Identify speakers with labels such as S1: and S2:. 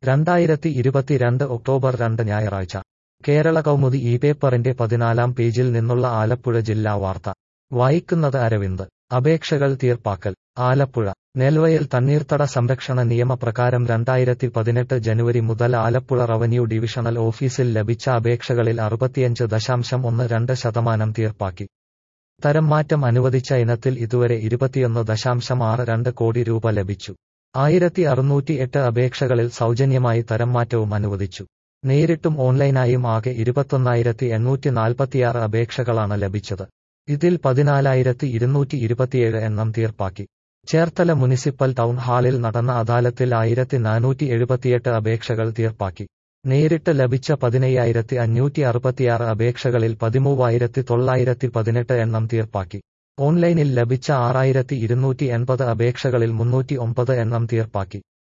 S1: രണ്ടായിരത്തി ഇരുപത്തിരണ്ട് ഒക്ടോബർ രണ്ട് ഞായറാഴ്ച കേരള കൗമുദി ഈ പേപ്പറിന്റെ പതിനാലാം പേജിൽ നിന്നുള്ള ആലപ്പുഴ ജില്ലാ വാർത്ത വായിക്കുന്നത് അരവിന്ദ് അപേക്ഷകൾ തീർപ്പാക്കൽ ആലപ്പുഴ നെൽവയൽ തണ്ണീർത്തട സംരക്ഷണ നിയമപ്രകാരം രണ്ടായിരത്തി പതിനെട്ട് ജനുവരി മുതൽ ആലപ്പുഴ റവന്യൂ ഡിവിഷണൽ ഓഫീസിൽ ലഭിച്ച അപേക്ഷകളിൽ അറുപത്തിയഞ്ച് ദശാംശം ഒന്ന് രണ്ട് ശതമാനം തീർപ്പാക്കി തരം മാറ്റം അനുവദിച്ച ഇനത്തിൽ ഇതുവരെ ഇരുപത്തിയൊന്ന് ദശാംശം ആറ് രണ്ട് കോടി രൂപ ലഭിച്ചു ആയിരത്തി അറുന്നൂറ്റി എട്ട് അപേക്ഷകളിൽ സൗജന്യമായി തരം മാറ്റവും അനുവദിച്ചു നേരിട്ടും ഓൺലൈനായും ആകെ ഇരുപത്തൊന്നായിരത്തി എണ്ണൂറ്റി നാൽപ്പത്തിയാറ് അപേക്ഷകളാണ് ലഭിച്ചത് ഇതിൽ പതിനാലായിരത്തി ഇരുന്നൂറ്റി ഇരുപത്തിയേഴ് എണ്ണം തീർപ്പാക്കി ചേർത്തല മുനിസിപ്പൽ ടൗൺ ഹാളിൽ നടന്ന അദാലത്തിൽ ആയിരത്തി നാനൂറ്റി എഴുപത്തിയെട്ട് അപേക്ഷകൾ തീർപ്പാക്കി നേരിട്ട് ലഭിച്ച പതിനയ്യായിരത്തി അഞ്ഞൂറ്റി അറുപത്തിയാറ് അപേക്ഷകളിൽ പതിമൂവായിരത്തി തൊള്ളായിരത്തി പതിനെട്ട് എണ്ണം തീർപ്പാക്കി ഓൺലൈനിൽ ലഭിച്ച ആറായിരത്തി ഇരുന്നൂറ്റി എൺപത് അപേക്ഷകളിൽ മുന്നൂറ്റി ഒമ്പത് എണ്ണം തീർപ്പാക്കി